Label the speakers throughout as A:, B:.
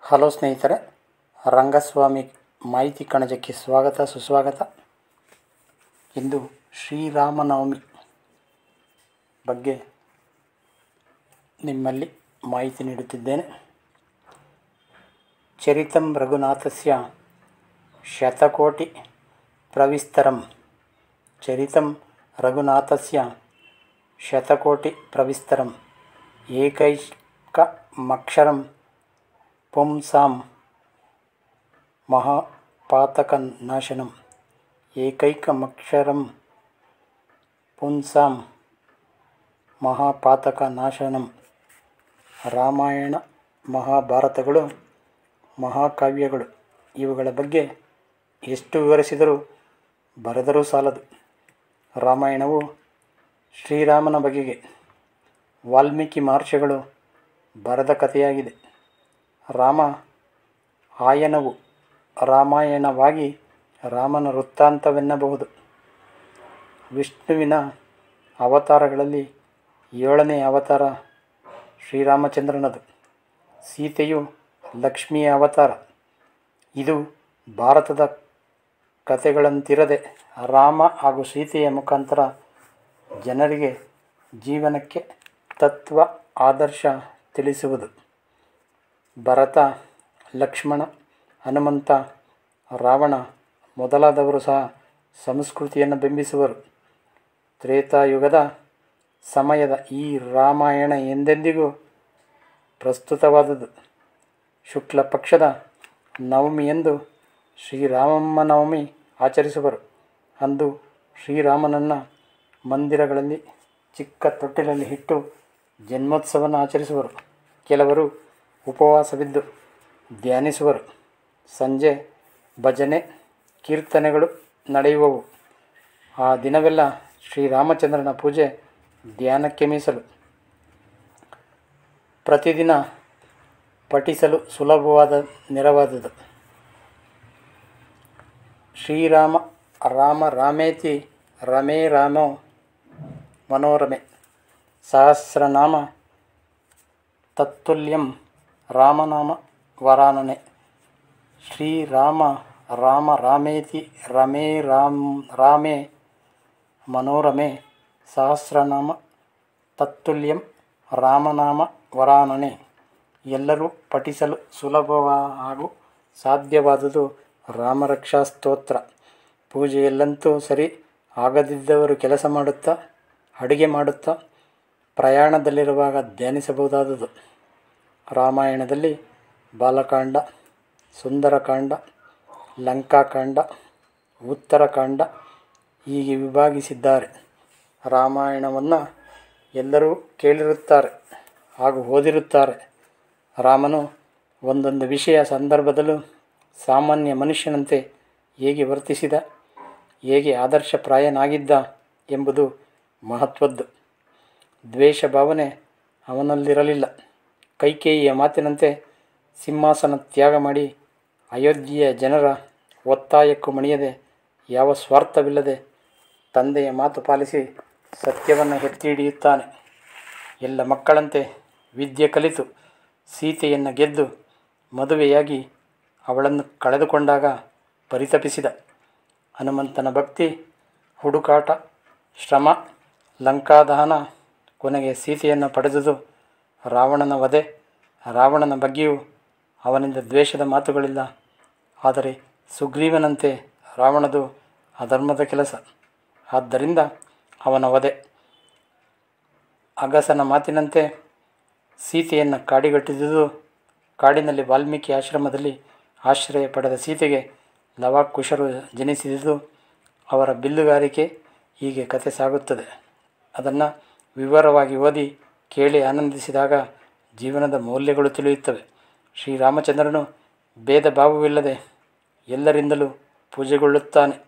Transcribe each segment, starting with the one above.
A: hello ಸ್ನೇಹಿತರೆ ರಂಗಸ್ವಾಮಿ ಮಾಹಿತಿ ಕಣಜಕ್ಕೆ ಸ್ವಾಗತ ಸುಸ್ವಾಗತ ಇಂದು ಶ್ರೀರಾಮನವಮಿ ಬಗ್ಗೆ ನಿಮ್ಮಲ್ಲಿ ಮಾಹಿತಿ ನೀಡುತ್ತಿದ್ದೇನೆ ಚರಿತಂ ರಘುನಾಥಸ್ಯ ಶತಕೋಟಿ ಪ್ರವಿಸ್ತರಂ ಚರಿತಂ ರಘುನಾಥಸ್ಯ ಶತಕೋಟಿ ಪ್ರವಿಸ್ತರಂ ಏಕೈಕಮಕ್ಷರಂ ಪುಂಸಾಂ ಮಹಾಪಾತಕನಾಶನಂ ಏಕೈಕಮಕ್ಷರಂ ಪುಂಸಾಂ ಮಹಾಪಾತಕನಾಶನಂ ರಾಮಾಯಣ ಮಹಾಭಾರತಗಳು ಮಹಾಕಾವ್ಯಗಳು ಇವುಗಳ ಬಗ್ಗೆ ಎಷ್ಟು ವಿವರಿಸಿದರೂ ಬರೆದರೂ ಸಾಲದು ರಾಮಾಯಣವು ಶ್ರೀರಾಮನ ಬಗೆಗೆ ವಾಲ್ಮೀಕಿ ಮಹರ್ಷಿಗಳು ಬರೆದ ಕಥೆಯಾಗಿದೆ ರಾಮ ಆಯನವು ರಾಮಾಯಣವಾಗಿ ರಾಮನ ವೃತ್ತಾಂತವೆನ್ನಬಹುದು ವಿಷ್ಣುವಿನ ಅವತಾರಗಳಲ್ಲಿ ಏಳನೇ ಅವತಾರ ಶ್ರೀರಾಮಚಂದ್ರನದು ಸೀತೆಯು ಲಕ್ಷ್ಮಿಯ ಅವತಾರ ಇದು ಭಾರತದ ಕಥೆಗಳಂತಿರದೆ ರಾಮ ಹಾಗೂ ಸೀತೆಯ ಮುಖಾಂತರ ಜನರಿಗೆ ಜೀವನಕ್ಕೆ ತತ್ವ ಆದರ್ಶ ತಿಳಿಸುವುದು ಭರತ ಲಕ್ಷ್ಮಣ ಹನುಮಂತ ರಾವಣ ಮೊದಲಾದವರು ಸಹ ಸಂಸ್ಕೃತಿಯನ್ನು ಬಿಂಬಿಸುವರು ತ್ರೇತಾಯುಗದ ಸಮಯದ ಈ ರಾಮಾಯಣ ಎಂದೆಂದಿಗೂ ಪ್ರಸ್ತುತವಾದುದು ಶುಕ್ಲ ಪಕ್ಷದ ನವಮಿಯಂದು ಶ್ರೀರಾಮಮ್ಮ ನವಮಿ ಆಚರಿಸುವರು ಅಂದು ಶ್ರೀರಾಮನನ್ನು ಮಂದಿರಗಳಲ್ಲಿ ಚಿಕ್ಕ ತೊಟ್ಟಿಲಲ್ಲಿ ಇಟ್ಟು ಜನ್ಮೋತ್ಸವವನ್ನು ಆಚರಿಸುವರು ಕೆಲವರು ಉಪವಾಸವಿದ್ದು ಧ್ಯಾನಿಸುವರು ಸಂಜೆ ಭಜನೆ ಕೀರ್ತನೆಗಳು ನಡೆಯುವವು ಆ ದಿನವೆಲ್ಲ ಶ್ರೀರಾಮಚಂದ್ರನ ಪೂಜೆ ಧ್ಯಾನಕ್ಕೆ ಮೀಸಲು ಪ್ರತಿದಿನ ಪಠಿಸಲು ಸುಲಭವಾದ ನೆರವಾದುದು ಶ್ರೀರಾಮ ರಾಮ ರಾಮೇತಿ ರಮೇ ರಾಮೋ ಮನೋರಮೆ ಸಹಸ್ರನಾಮ ತತ್ತುಲ್ಯಂ ರಾಮನಾಮ ವರಾನನೆ ಶ್ರೀರಾಮ ರಾಮ ರಾಮೇತಿ ರಮೇ ರಾಮ್ ರಾಮೇ ಮನೋರಮೆ ಸಹಸ್ರನಾಮ ತತ್ತುಲ್ಯಂ ರಾಮನಾಮ ವರಾನನೆ ಎಲ್ಲರೂ ಪಠಿಸಲು ಸುಲಭವ ಹಾಗೂ ಸಾಧ್ಯವಾದುದು ರಾಮರಕ್ಷಾ ಸ್ತೋತ್ರ ಪೂಜೆಯಲ್ಲಂತೂ ಸರಿ ಆಗದಿದ್ದವರು ಕೆಲಸ ಮಾಡುತ್ತಾ ಅಡುಗೆ ಮಾಡುತ್ತಾ ಪ್ರಯಾಣದಲ್ಲಿರುವಾಗ ಧ್ಯಾನಿಸಬಹುದಾದುದು ರಾಮಾಯಣದಲ್ಲಿ ಬಾಲಕಾಂಡ ಸುಂದರಕಾಂಡ ಲಂಕಾಕಾಂಡ ಉತ್ತರಕಾಂಡ ಹೀಗೆ ವಿಭಾಗಿಸಿದ್ದಾರೆ ರಾಮಾಯಣವನ್ನು ಎಲ್ಲರೂ ಕೇಳಿರುತ್ತಾರೆ ಹಾಗೂ ಓದಿರುತ್ತಾರೆ ರಾಮನು ಒಂದೊಂದು ವಿಷಯ ಸಂದರ್ಭದಲ್ಲೂ ಸಾಮಾನ್ಯ ಮನುಷ್ಯನಂತೆ ಹೇಗೆ ವರ್ತಿಸಿದ ಹೇಗೆ ಆದರ್ಶಪ್ರಾಯನಾಗಿದ್ದ ಎಂಬುದು ಮಹತ್ವದ್ದು ದ್ವೇಷ ಭಾವನೆ ಅವನಲ್ಲಿರಲಿಲ್ಲ ಕೈಕೇಯಿಯ ಮಾತಿನಂತೆ ಸಿಂಹಾಸನ ತ್ಯಾಗ ಮಾಡಿ ಅಯೋಧ್ಯೆಯ ಜನರ ಒತ್ತಾಯಕ್ಕೂ ಮಣಿಯದೆ ಯಾವ ಸ್ವಾರ್ಥವಿಲ್ಲದೆ ತಂದೆಯ ಮಾತು ಪಾಲಿಸಿ ಸತ್ಯವನ್ನು ಎತ್ತಿ ಹಿಡಿಯುತ್ತಾನೆ ಎಲ್ಲ ಮಕ್ಕಳಂತೆ ವಿದ್ಯೆ ಕಲಿತು ಸೀತೆಯನ್ನು ಗೆದ್ದು ಮದುವೆಯಾಗಿ ಅವಳನ್ನು ಕಳೆದುಕೊಂಡಾಗ ಪರಿತಪಿಸಿದ ಹನುಮಂತನ ಭಕ್ತಿ ಹುಡುಕಾಟ ಶ್ರಮ ಲಂಕಾದಹನ ಕೊನೆಗೆ ಸೀತೆಯನ್ನು ಪಡೆದುದು ರಾವಣನ ವಧೆ ರಾವಣನ ಬಗ್ಗೆಯೂ ಅವನಿಂದ ದ್ವೇಷದ ಮಾತುಗಳಿಲ್ಲ ಆದರೆ ಸುಗ್ರೀವನಂತೆ ರಾವಣದು ಅಧರ್ಮದ ಕೆಲಸ ಆದ್ದರಿಂದ ಅವನ ವಧೆ ಅಗಸನ ಮಾತಿನಂತೆ ಸೀತೆಯನ್ನು ಕಾಡಿಗಟ್ಟಿದುದು ಕಾಡಿನಲ್ಲಿ ವಾಲ್ಮೀಕಿ ಆಶ್ರಮದಲ್ಲಿ ಆಶ್ರಯ ಪಡೆದ ಸೀತೆಗೆ ಲವಾಕುಶರು ಜನಿಸಿದುದು ಅವರ ಬಿಲ್ಲುಗಾರಿಕೆ ಹೀಗೆ ಕತೆ ಸಾಗುತ್ತದೆ ಅದನ್ನು ವಿವರವಾಗಿ ಓದಿ ಕೇಳಿ ಆನಂದಿಸಿದಾಗ ಜೀವನದ ಮೌಲ್ಯಗಳು ತಿಳಿಯುತ್ತವೆ ಶ್ರೀರಾಮಚಂದ್ರನು ಭೇದ ಭಾವವಿಲ್ಲದೆ ಎಲ್ಲರಿಂದಲೂ ಪೂಜೆಗೊಳ್ಳುತ್ತಾನೆ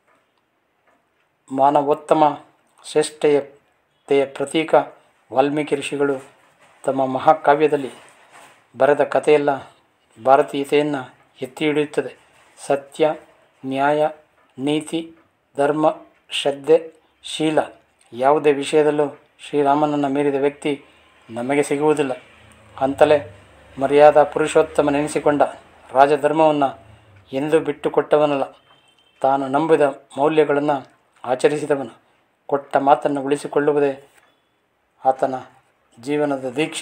A: ಮಾನವೋತ್ತಮ ಶ್ರೇಷ್ಠತೆಯ ಪ್ರತೀಕ ವಾಲ್ಮೀಕಿ ಋಷಿಗಳು ತಮ್ಮ ಮಹಾಕಾವ್ಯದಲ್ಲಿ ಬರೆದ ಕಥೆಯೆಲ್ಲ ಭಾರತೀಯತೆಯನ್ನು ಎತ್ತಿ ಹಿಡಿಯುತ್ತದೆ ಸತ್ಯ ನ್ಯಾಯ ನೀತಿ ಧರ್ಮ ಶ್ರದ್ಧೆ ಶೀಲ ಯಾವುದೇ ವಿಷಯದಲ್ಲೂ ಶ್ರೀರಾಮನನ್ನು ಮೀರಿದ ವ್ಯಕ್ತಿ ನಮಗೆ ಸಿಗುವುದಿಲ್ಲ ಅಂತಲೇ ಮರ್ಯಾದಾ ಪುರುಷೋತ್ತಮನೆನಿಸಿಕೊಂಡ ರಾಜಧರ್ಮವನ್ನು ಎಂದೂ ಬಿಟ್ಟುಕೊಟ್ಟವನಲ್ಲ ತಾನು ನಂಬಿದ ಮೌಲ್ಯಗಳನ್ನು ಆಚರಿಸಿದವನು ಕೊಟ್ಟ ಮಾತನ್ನು ಉಳಿಸಿಕೊಳ್ಳುವುದೇ ಆತನ ಜೀವನದ ದೀಕ್ಷೆ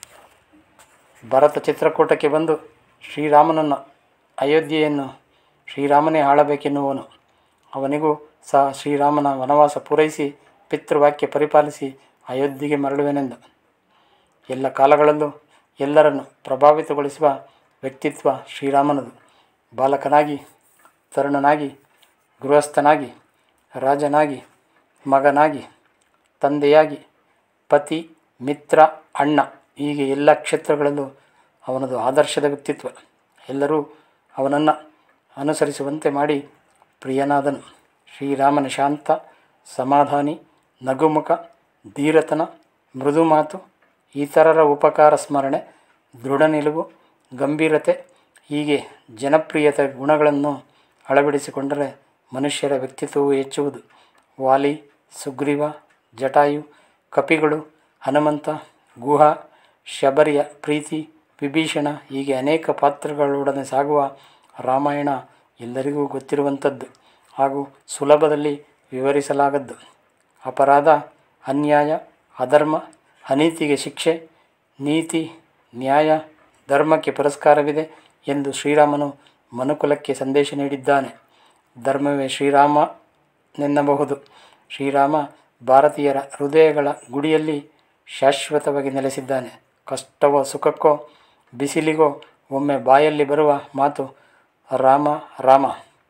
A: ಭರತ ಚಿತ್ರಕೂಟಕ್ಕೆ ಬಂದು ಶ್ರೀರಾಮನನ್ನು ಅಯೋಧ್ಯೆಯನ್ನು ಶ್ರೀರಾಮನೇ ಆಳಬೇಕೆನ್ನುವನು ಅವನಿಗೂ ಸಹ ಶ್ರೀರಾಮನ ವನವಾಸ ಪೂರೈಸಿ ಪಿತೃವಾಕ್ಯ ಪರಿಪಾಲಿಸಿ ಅಯೋಧ್ಯೆಗೆ ಮರಳುವೆನೆಂದ ಎಲ್ಲ ಕಾಲಗಳಲ್ಲೂ ಎಲ್ಲರನ್ನು ಪ್ರಭಾವಿತಗೊಳಿಸುವ ವ್ಯಕ್ತಿತ್ವ ಶ್ರೀರಾಮನದು ಬಾಲಕನಾಗಿ ತರುಣನಾಗಿ ಗೃಹಸ್ಥನಾಗಿ ರಾಜನಾಗಿ ಮಗನಾಗಿ ತಂದೆಯಾಗಿ ಪತಿ ಮಿತ್ರ ಅಣ್ಣ ಹೀಗೆ ಎಲ್ಲ ಕ್ಷೇತ್ರಗಳಲ್ಲೂ ಅವನದು ಆದರ್ಶದ ವ್ಯಕ್ತಿತ್ವ ಎಲ್ಲರೂ ಅವನನ್ನು ಅನುಸರಿಸುವಂತೆ ಮಾಡಿ ಪ್ರಿಯನಾದನು ಶ್ರೀರಾಮನ ಶಾಂತ ಸಮಾಧಾನಿ ನಗುಮುಖ ಧೀರತನ ಮೃದು ಮಾತು ಇತರರ ಉಪಕಾರ ಸ್ಮರಣೆ ದೃಢ ನಿಲುವು ಗಂಭೀರತೆ ಹೀಗೆ ಜನಪ್ರಿಯತೆ ಗುಣಗಳನ್ನು ಅಳವಡಿಸಿಕೊಂಡರೆ ಮನುಷ್ಯರ ವ್ಯಕ್ತಿತ್ವವು ಹೆಚ್ಚುವುದು ವಾಲಿ ಸುಗ್ರೀವ ಜಟಾಯು ಕಪಿಗಳು ಹನುಮಂತ ಗುಹ ಶಬರಿಯ ಪ್ರೀತಿ ವಿಭೀಷಣ ಹೀಗೆ ಅನೇಕ ಪಾತ್ರಗಳೊಡನೆ ಸಾಗುವ ರಾಮಾಯಣ ಎಲ್ಲರಿಗೂ ಗೊತ್ತಿರುವಂಥದ್ದು ಹಾಗೂ ಸುಲಭದಲ್ಲಿ ವಿವರಿಸಲಾಗದ್ದು ಅಪರಾಧ ಅನ್ಯಾಯ ಅಧರ್ಮ ಅನೀತಿಗೆ ಶಿಕ್ಷೆ ನೀತಿ ನ್ಯಾಯ ಧರ್ಮಕ್ಕೆ ಪುರಸ್ಕಾರವಿದೆ ಎಂದು ಶ್ರೀರಾಮನು ಮನುಕುಲಕ್ಕೆ ಸಂದೇಶ ನೀಡಿದ್ದಾನೆ ಧರ್ಮವೇ ಶ್ರೀರಾಮನೆನ್ನಬಹುದು ಶ್ರೀರಾಮ ಭಾರತೀಯರ ಹೃದಯಗಳ ಗುಡಿಯಲ್ಲಿ ಶಾಶ್ವತವಾಗಿ ನೆಲೆಸಿದ್ದಾನೆ ಕಷ್ಟವೋ ಸುಖಕ್ಕೋ ಬಿಸಿಲಿಗೋ ಒಮ್ಮೆ ಬಾಯಲ್ಲಿ ಬರುವ ಮಾತು ರಾಮ ರಾಮ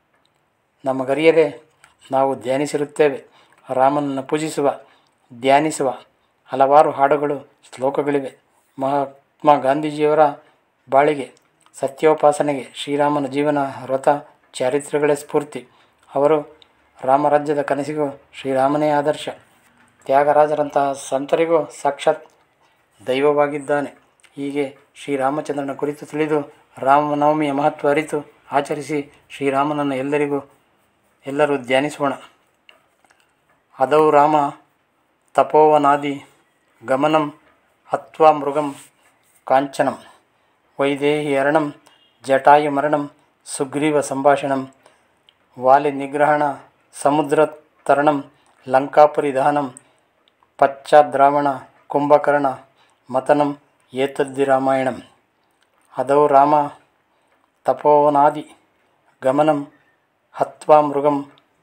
A: ನಮಗರಿಯದೆ ನಾವು ಧ್ಯಾನಿಸಿರುತ್ತೇವೆ ರಾಮನನ್ನು ಪೂಜಿಸುವ ಧ್ಯಾನಿಸುವ ಹಲವಾರು ಹಾಡುಗಳು ಶ್ಲೋಕಗಳಿವೆ ಮಹಾತ್ಮ ಗಾಂಧೀಜಿಯವರ ಬಾಳಿಗೆ ಸತ್ಯೋಪಾಸನೆಗೆ ಶ್ರೀರಾಮನ ಜೀವನ ವ್ರತ ಚಾರಿತ್ರ್ಯಗಳೇ ಸ್ಫೂರ್ತಿ ಅವರು ರಾಮರಾಜ್ಯದ ಕನಸಿಗೂ ಶ್ರೀರಾಮನೇ ಆದರ್ಶ ತ್ಯಾಗರಾಜರಂತಹ ಸಂತರಿಗೂ ಸಾಕ್ಷಾತ್ ದೈವವಾಗಿದ್ದಾನೆ ಹೀಗೆ ಶ್ರೀರಾಮಚಂದ್ರನ ಕುರಿತು ತಿಳಿದು ರಾಮನವಮಿಯ ಮಹತ್ವ ಅರಿತು ಆಚರಿಸಿ ಶ್ರೀರಾಮನನ್ನು ಎಲ್ಲರಿಗೂ ಎಲ್ಲರೂ ಧ್ಯಾನಿಸೋಣ ಅದೌ ರಾಮ ತಪೋವನಾದಿ ಗಮನಂ ಹತ್ವಾ ಮೃಗಂ ಕಾಂಚನಂ ವೈದೇಹಿ ಹರಣಂ ಜಟಾಯು ಮರಣಂ ಸುಗ್ರೀವ ಸಂಭಾಷಣಂ ವಾಲಿ ನಿಗ್ರಹಣ ಸಮುದ್ರ ತರಣಂ ಲಂಕಾಪುರಿ ದಹನಂ ಪಶ್ಚಾದ್ರಾವಣ ಕುಂಭಕರ್ಣ ಮತನಂ ಏತದ್ದಿ ರಾಮಾಯಣಂ ಅದೌ ರಾಮ ತಪೋವನಾದಿ ಗಮನಂ ಹತ್ವಾ ಮೃಗಂ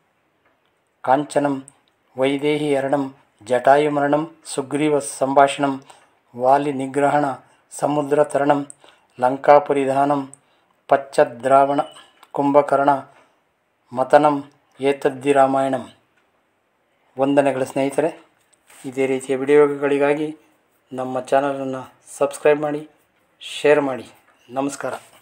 A: ಕಾಂಚನಂ ವೈದೇಹಿ ಹರಣಂ ಜಟಾಯುಮರಣಂ ಸುಗ್ರೀವ ಸಂಭಾಷಣಂ ವಾಲಿ ನಿಗ್ರಹಣ ಸಮುದ್ರ ತರಣಂ ಲಂಕಾಪುರಿ ದಹನಂ ಪಶ್ಚದ್ರಾವಣ ಕುಂಭಕರ್ಣ ಮತನಂ ಏತದ್ದಿ ರಾಮಾಯಣಂ ವಂದನೆಗಳು ಸ್ನೇಹಿತರೆ ಇದೇ ರೀತಿಯ ವಿಡಿಯೋಗಳಿಗಾಗಿ ನಮ್ಮ ಚಾನಲನ್ನು ಸಬ್ಸ್ಕ್ರೈಬ್ ಮಾಡಿ ಶೇರ್ ಮಾಡಿ ನಮಸ್ಕಾರ